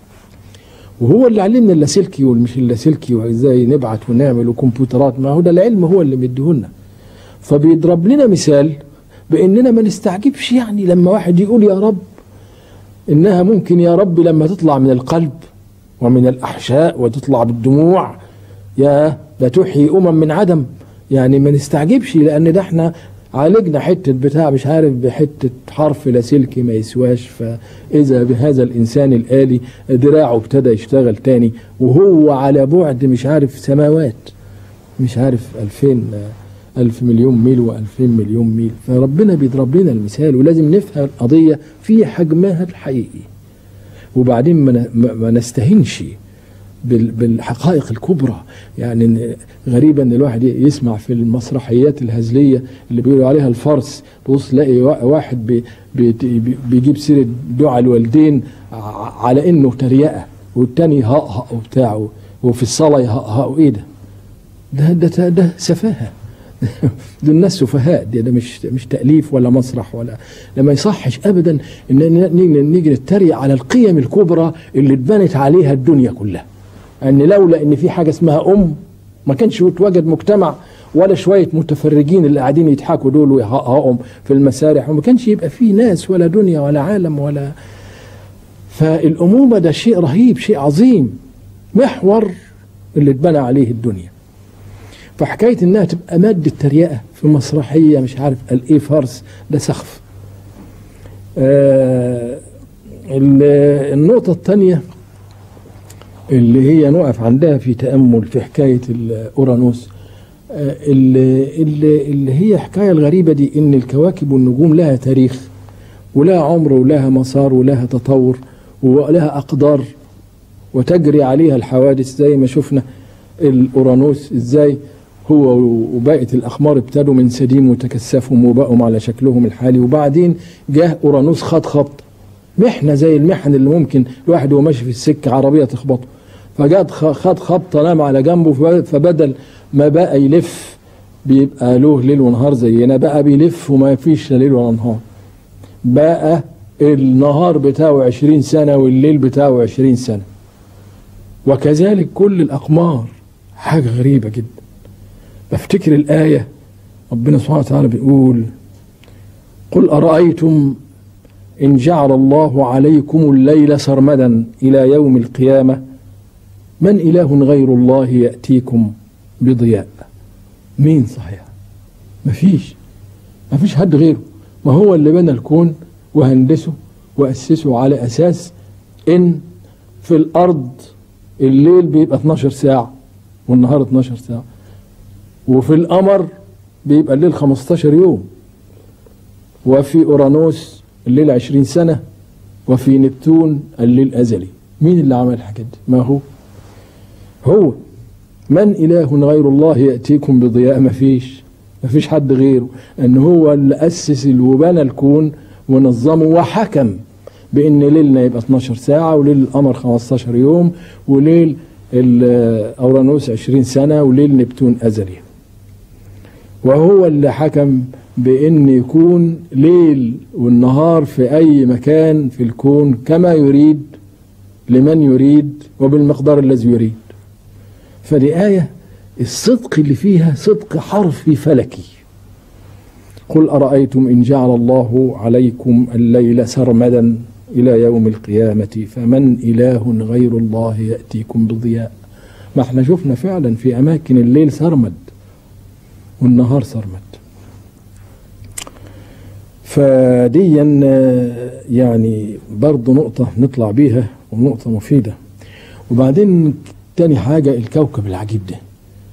وهو اللي علمنا اللاسلكي والمش اللاسلكي وازاي نبعت ونعمل وكمبيوترات ما هو ده العلم هو اللي مديهولنا فبيضرب لنا مثال باننا ما نستعجبش يعني لما واحد يقول يا رب انها ممكن يا رب لما تطلع من القلب ومن الاحشاء وتطلع بالدموع يا ده تحيي امم من عدم يعني ما نستعجبش لان ده احنا عالجنا حتة بتاع مش عارف بحتة حرف لاسلكي ما يسواش فإذا بهذا الإنسان الآلي دراعه ابتدى يشتغل تاني وهو على بعد مش عارف سماوات مش عارف ألفين ألف مليون ميل وألفين مليون ميل فربنا بيضرب لنا المثال ولازم نفهم القضية في حجمها الحقيقي وبعدين ما نستهنش بالحقائق الكبرى يعني غريبا ان الواحد يسمع في المسرحيات الهزليه اللي بيقولوا عليها الفرس تبص تلاقي واحد بي بي بيجيب سيره دعاء الوالدين على انه تريقه والتاني يهقهق وبتاع وفي الصلاه يهقهق ايه ده؟ ده ده ده سفاهه دول الناس سفهاء ده, ده مش مش تاليف ولا مسرح ولا لما يصحش ابدا ان نيجي نتريق على القيم الكبرى اللي اتبنت عليها الدنيا كلها ان لولا ان في حاجه اسمها ام ما كانش يتواجد مجتمع ولا شويه متفرجين اللي قاعدين يضحكوا دول ويهقهم في المسارح وما كانش يبقى في ناس ولا دنيا ولا عالم ولا فالامومه ده شيء رهيب شيء عظيم محور اللي اتبنى عليه الدنيا فحكايه انها تبقى ماده تريقه في مسرحيه مش عارف الايه فرس ده سخف آه النقطه الثانيه اللي هي نقف عندها في تأمل في حكاية الأورانوس اللي, اللي, اللي هي حكاية الغريبة دي إن الكواكب والنجوم لها تاريخ ولها عمر ولها مسار ولها تطور ولها أقدار وتجري عليها الحوادث زي ما شفنا الأورانوس إزاي هو وباقية الأقمار ابتدوا من سديم وتكثفهم وبقوا على شكلهم الحالي وبعدين جه أورانوس خد خبط محنة زي المحن اللي ممكن الواحد وهو ماشي في السكة عربية تخبطه فجاد خد خبطة نام على جنبه فبدل ما بقى يلف بيبقى له ليل ونهار زينا بقى بيلف وما فيش لا ليل ولا نهار بقى النهار بتاعه عشرين سنة والليل بتاعه عشرين سنة وكذلك كل الأقمار حاجة غريبة جدا بفتكر الآية ربنا سبحانه وتعالى بيقول قل أرأيتم إن جعل الله عليكم الليل سرمدا إلى يوم القيامة من إله غير الله يأتيكم بضياء مين صحيح مفيش مفيش حد غيره ما هو اللي بنى الكون وهندسه وأسسه على أساس إن في الأرض الليل بيبقى 12 ساعة والنهار 12 ساعة وفي القمر بيبقى الليل 15 يوم وفي أورانوس الليل 20 سنة وفي نبتون الليل أزلي مين اللي عمل الحاجات دي ما هو هو من إله غير الله يأتيكم بضياء ما فيش ما فيش حد غيره أن هو اللي أسس وبنى الكون ونظمه وحكم بأن ليلنا يبقى 12 ساعة وليل القمر 15 يوم وليل أورانوس 20 سنة وليل نبتون أزلي وهو اللي حكم بأن يكون ليل والنهار في أي مكان في الكون كما يريد لمن يريد وبالمقدار الذي يريد فدي آية الصدق اللي فيها صدق حرفي فلكي قل أرأيتم إن جعل الله عليكم الليل سرمدا إلى يوم القيامة فمن إله غير الله يأتيكم بضياء ما احنا شفنا فعلا في أماكن الليل سرمد والنهار سرمد فديا يعني برضه نقطة نطلع بيها ونقطة مفيدة وبعدين تاني حاجة الكوكب العجيب ده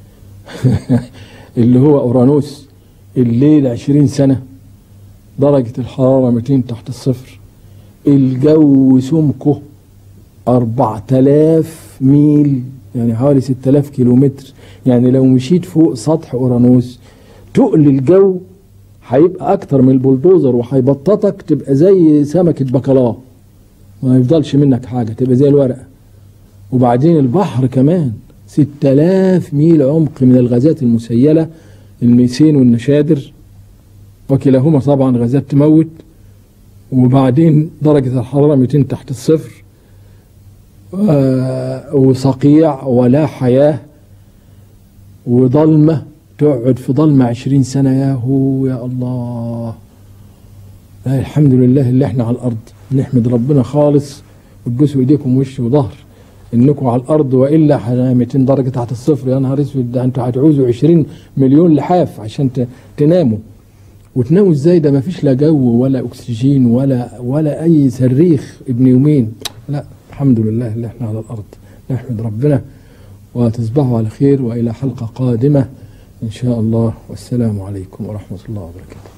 اللي هو أورانوس الليل عشرين سنة درجة الحرارة 200 تحت الصفر الجو سمكه أربعة آلاف ميل يعني حوالي ستة آلاف كيلو متر يعني لو مشيت فوق سطح أورانوس تقل الجو هيبقى أكتر من البلدوزر وهيبططك تبقى زي سمكة بكالاه ما يفضلش منك حاجة تبقى زي الورقة وبعدين البحر كمان ستة آلاف ميل عمق من الغازات المسيلة الميثين والنشادر وكلاهما طبعا غازات تموت وبعدين درجة الحرارة 200 تحت الصفر وصقيع ولا حياة وضلمة تقعد في ضلمة عشرين سنة يا هو يا الله لا الحمد لله اللي احنا على الأرض نحمد ربنا خالص وتبوسوا ايديكم وش وظهر انكم على الارض والا 200 درجه تحت الصفر يا نهار اسود ده انتوا هتعوزوا 20 مليون لحاف عشان تناموا وتناموا ازاي ده ما فيش لا جو ولا اكسجين ولا ولا اي صريخ ابن يومين لا الحمد لله اللي احنا على الارض نحمد ربنا وتصبحوا على خير والى حلقه قادمه ان شاء الله والسلام عليكم ورحمه الله وبركاته